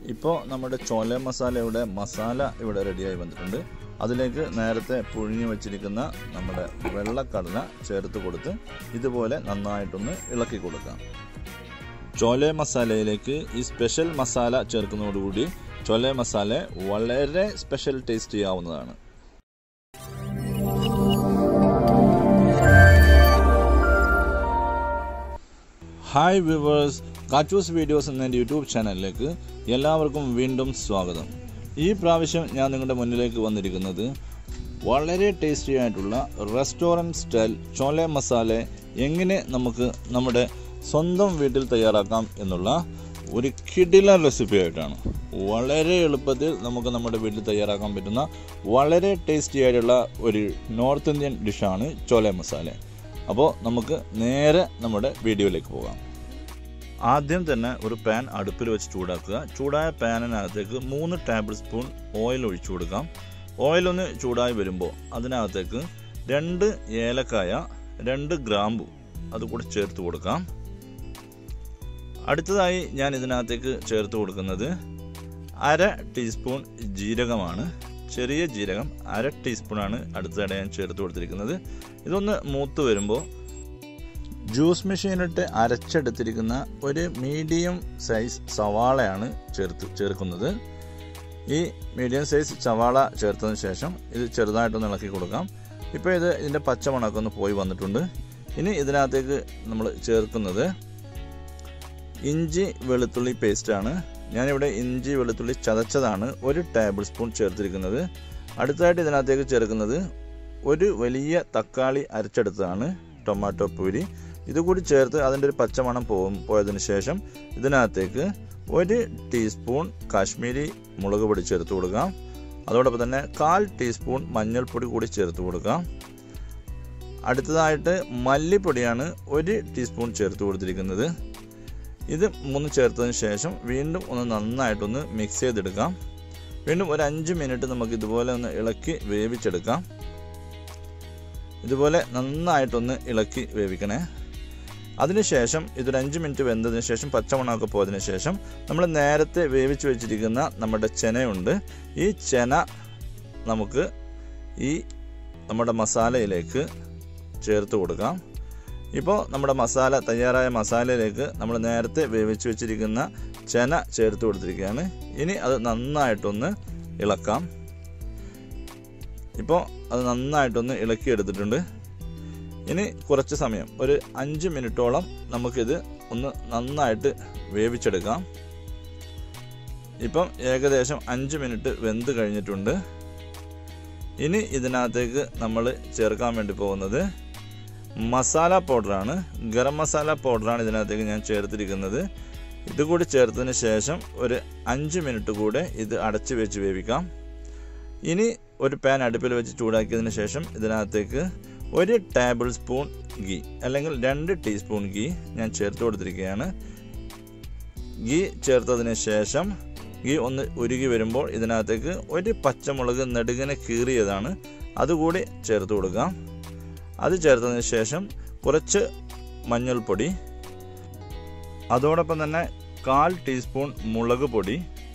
ഇപ്പോൾ നമ്മുടെ ചോല മസാലയുടെ മസാല ഇവിടെ റെഡിയായി വന്നിട്ടുണ്ട് അതിലേക്ക് നേരത്തെ പുഴുങ്ങി വെച്ചിരിക്കുന്ന നമ്മുടെ വെള്ളക്കടല ചേർത്ത് കൊടുത്ത് ഇതുപോലെ നന്നായിട്ടൊന്ന് ഇളക്കി കൊടുക്കാം ചോല മസാലയിലേക്ക് ഈ സ്പെഷ്യൽ മസാല ചേർക്കുന്നതോടുകൂടി ചോല മസാല വളരെ സ്പെഷ്യൽ ടേസ്റ്റ് ചെയ്യാവുന്നതാണ് ഹായ് വ്യൂവേഴ്സ് കാച്ചൂസ് വീഡിയോസ് എന്ന എൻ്റെ യൂട്യൂബ് ചാനലിലേക്ക് എല്ലാവർക്കും വീണ്ടും സ്വാഗതം ഈ പ്രാവശ്യം ഞാൻ നിങ്ങളുടെ മുന്നിലേക്ക് വന്നിരിക്കുന്നത് വളരെ ടേസ്റ്റി ആയിട്ടുള്ള റെസ്റ്റോറൻറ്റ് സ്റ്റൈൽ ചോല മസാല എങ്ങനെ നമുക്ക് നമ്മുടെ സ്വന്തം വീട്ടിൽ തയ്യാറാക്കാം എന്നുള്ള ഒരു കിടിലൻ റെസിപ്പി ആയിട്ടാണ് വളരെ എളുപ്പത്തിൽ നമുക്ക് നമ്മുടെ വീട്ടിൽ തയ്യാറാക്കാൻ പറ്റുന്ന വളരെ ടേസ്റ്റി ആയിട്ടുള്ള ഒരു നോർത്ത് ഇന്ത്യൻ ഡിഷാണ് ചോല മസാല അപ്പോൾ നമുക്ക് നേരെ നമ്മുടെ വീഡിയോയിലേക്ക് പോകാം ആദ്യം തന്നെ ഒരു പാൻ അടുപ്പിൽ വെച്ച് ചൂടാക്കുക ചൂടായ പാനിനകത്തേക്ക് മൂന്ന് ടേബിൾ സ്പൂൺ ഓയിൽ ഒഴിച്ചു കൊടുക്കാം ഓയിൽ ഒന്ന് ചൂടായി വരുമ്പോൾ അതിനകത്തേക്ക് രണ്ട് ഏലക്കായ രണ്ട് ഗ്രാമ്പു അതുകൂടി ചേർത്ത് കൊടുക്കാം അടുത്തതായി ഞാൻ ഇതിനകത്തേക്ക് ചേർത്ത് കൊടുക്കുന്നത് അര ടീസ്പൂൺ ജീരകമാണ് ചെറിയ ജീരകം അര ടീസ്പൂണാണ് അടുത്തതായി ഞാൻ ചേർത്ത് കൊടുത്തിരിക്കുന്നത് ഇതൊന്ന് മൂത്ത് വരുമ്പോൾ ജ്യൂസ് മെഷീനിട്ട് അരച്ചെടുത്തിരിക്കുന്ന ഒരു മീഡിയം സൈസ് സവാളയാണ് ചേർത്ത് ചേർക്കുന്നത് ഈ മീഡിയം സൈസ് സവാള ചേർത്തതിന് ശേഷം ഇത് ചെറുതായിട്ടൊന്ന് ഇളക്കി കൊടുക്കാം ഇപ്പോൾ ഇത് ഇതിൻ്റെ പച്ചമണമൊക്കെ ഒന്ന് പോയി വന്നിട്ടുണ്ട് ഇനി ഇതിനകത്തേക്ക് നമ്മൾ ചേർക്കുന്നത് ഇഞ്ചി വെളുത്തുള്ളി പേസ്റ്റാണ് ഞാനിവിടെ ഇഞ്ചി വെളുത്തുള്ളി ചതച്ചതാണ് ഒരു ടേബിൾ സ്പൂൺ ചേർത്തിരിക്കുന്നത് അടുത്തതായിട്ട് ഇതിനകത്തേക്ക് ചേർക്കുന്നത് ഒരു വലിയ തക്കാളി അരച്ചെടുത്തതാണ് ടൊമാറ്റോ പൂരി ഇതുകൂടി ചേർത്ത് അതിൻ്റെ ഒരു പച്ചമണം പോകും പോയതിന് ശേഷം ഇതിനകത്തേക്ക് ഒരു ടീസ്പൂൺ കാശ്മീരി മുളക് പൊടി ചേർത്ത് കൊടുക്കാം അതോടൊപ്പം തന്നെ കാൽ ടീസ്പൂൺ മഞ്ഞൾപ്പൊടി കൂടി ചേർത്ത് കൊടുക്കാം അടുത്തതായിട്ട് മല്ലിപ്പൊടിയാണ് ഒരു ടീസ്പൂൺ ചേർത്ത് കൊടുത്തിരിക്കുന്നത് ഇത് മൂന്ന് ചേർത്തതിന് ശേഷം വീണ്ടും ഒന്ന് നന്നായിട്ടൊന്ന് മിക്സ് ചെയ്തെടുക്കാം വീണ്ടും ഒരു അഞ്ച് മിനിറ്റ് നമുക്ക് ഇതുപോലെ ഒന്ന് ഇളക്കി വേവിച്ചെടുക്കാം ഇതുപോലെ നന്നായിട്ടൊന്ന് ഇളക്കി വേവിക്കണേ അതിനുശേഷം ഇതൊരു അഞ്ച് മിനിറ്റ് വെന്തതിന് ശേഷം പച്ചമണമൊക്കെ പോയതിന് ശേഷം നമ്മൾ നേരത്തെ വേവിച്ച് വെച്ചിരിക്കുന്ന നമ്മുടെ ചെനയുണ്ട് ഈ ചെന നമുക്ക് ഈ നമ്മുടെ മസാലയിലേക്ക് ചേർത്ത് കൊടുക്കാം ഇപ്പോൾ നമ്മുടെ മസാല തയ്യാറായ മസാലയിലേക്ക് നമ്മൾ നേരത്തെ വേവിച്ച് വെച്ചിരിക്കുന്ന ചെന ചേർത്ത് കൊടുത്തിരിക്കുകയാണ് ഇനി അത് നന്നായിട്ടൊന്ന് ഇളക്കാം ഇപ്പോൾ അത് നന്നായിട്ടൊന്ന് ഇളക്കിയെടുത്തിട്ടുണ്ട് ഇനി കുറച്ച് സമയം ഒരു അഞ്ച് മിനിറ്റോളം നമുക്കിത് ഒന്ന് നന്നായിട്ട് വേവിച്ചെടുക്കാം ഇപ്പം ഏകദേശം അഞ്ച് മിനിറ്റ് വെന്ത് കഴിഞ്ഞിട്ടുണ്ട് ഇനി ഇതിനകത്തേക്ക് നമ്മൾ ചേർക്കാൻ വേണ്ടി പോകുന്നത് മസാല പൗഡറാണ് ഗരം മസാല പൗഡറാണ് ഇതിനകത്തേക്ക് ഞാൻ ചേർത്തിരിക്കുന്നത് ഇത് കൂടി ചേർത്തതിന് ശേഷം ഒരു അഞ്ച് മിനിറ്റ് കൂടെ ഇത് അടച്ചു വെച്ച് വേവിക്കാം ഇനി ഒരു പാൻ അടുപ്പിൽ വെച്ച് ചൂടാക്കിയതിന് ശേഷം ഇതിനകത്തേക്ക് ഒരു ടേബിൾ സ്പൂൺ ഗീ അല്ലെങ്കിൽ രണ്ട് ടീസ്പൂൺ ഗീ ഞാൻ ചേർത്ത് കൊടുത്തിരിക്കുകയാണ് ഗീ ചേർത്തതിന് ശേഷം ഗീ ഒന്ന് ഉരുകി വരുമ്പോൾ ഇതിനകത്തേക്ക് ഒരു പച്ചമുളക് നെടുകിനെ കീറിയതാണ് അതുകൂടി ചേർത്ത് കൊടുക്കാം അത് ചേർത്തതിന് ശേഷം കുറച്ച് മഞ്ഞൾപ്പൊടി അതോടൊപ്പം തന്നെ കാൽ ടീസ്പൂൺ മുളക് പൊടി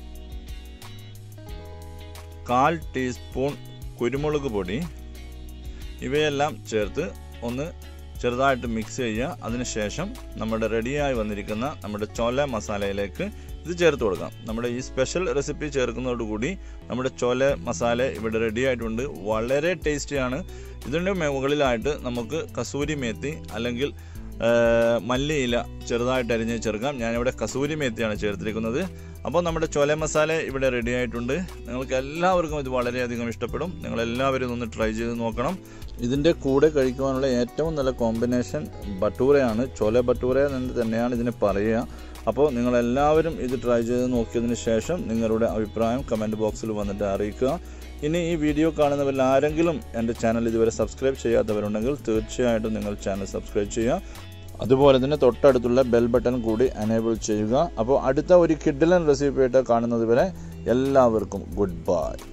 കാൽ ടീസ്പൂൺ കുരുമുളക് പൊടി ഇവയെല്ലാം ചേർത്ത് ഒന്ന് ചെറുതായിട്ട് മിക്സ് ചെയ്യുക അതിനുശേഷം നമ്മുടെ റെഡിയായി വന്നിരിക്കുന്ന നമ്മുടെ ചോല മസാലയിലേക്ക് ഇത് ചേർത്ത് കൊടുക്കാം നമ്മുടെ ഈ സ്പെഷ്യൽ റെസിപ്പി ചേർക്കുന്നതോടുകൂടി നമ്മുടെ ചോല മസാല ഇവിടെ റെഡി ആയിട്ടുണ്ട് വളരെ ടേസ്റ്റിയാണ് ഇതിൻ്റെ മുകളിലായിട്ട് നമുക്ക് കസൂരി മേത്തി അല്ലെങ്കിൽ മല്ലിയില ചെറുതായിട്ട് അരിഞ്ഞ് ചേർക്കാം ഞാനിവിടെ കസൂരി മേത്തിയാണ് ചേർത്തിരിക്കുന്നത് അപ്പോൾ നമ്മുടെ ചോല മസാല ഇവിടെ റെഡി ആയിട്ടുണ്ട് നിങ്ങൾക്ക് എല്ലാവർക്കും ഇത് വളരെയധികം ഇഷ്ടപ്പെടും നിങ്ങൾ എല്ലാവരും ഒന്ന് ട്രൈ ചെയ്ത് നോക്കണം ഇതിൻ്റെ കൂടെ കഴിക്കുവാനുള്ള ഏറ്റവും നല്ല കോമ്പിനേഷൻ ബട്ടൂരയാണ് ചോല ബട്ടൂര എന്ന് തന്നെയാണ് ഇതിന് പറയുക അപ്പോൾ നിങ്ങളെല്ലാവരും ഇത് ട്രൈ ചെയ്ത് നോക്കിയതിന് ശേഷം നിങ്ങളുടെ അഭിപ്രായം കമൻറ്റ് ബോക്സിൽ വന്നിട്ട് അറിയിക്കുക ഇനി ഈ വീഡിയോ കാണുന്നവരിൽ ആരെങ്കിലും എൻ്റെ ചാനൽ ഇതുവരെ സബ്സ്ക്രൈബ് ചെയ്യാത്തവരുണ്ടെങ്കിൽ തീർച്ചയായിട്ടും നിങ്ങൾ ചാനൽ സബ്സ്ക്രൈബ് ചെയ്യുക അതുപോലെ തന്നെ തൊട്ടടുത്തുള്ള ബെൽ ബട്ടൺ കൂടി എനേബിൾ ചെയ്യുക അപ്പോൾ അടുത്ത ഒരു കിഡിലൻ റെസിപ്പി ആയിട്ട് കാണുന്നത് വരെ എല്ലാവർക്കും ഗുഡ് ബൈ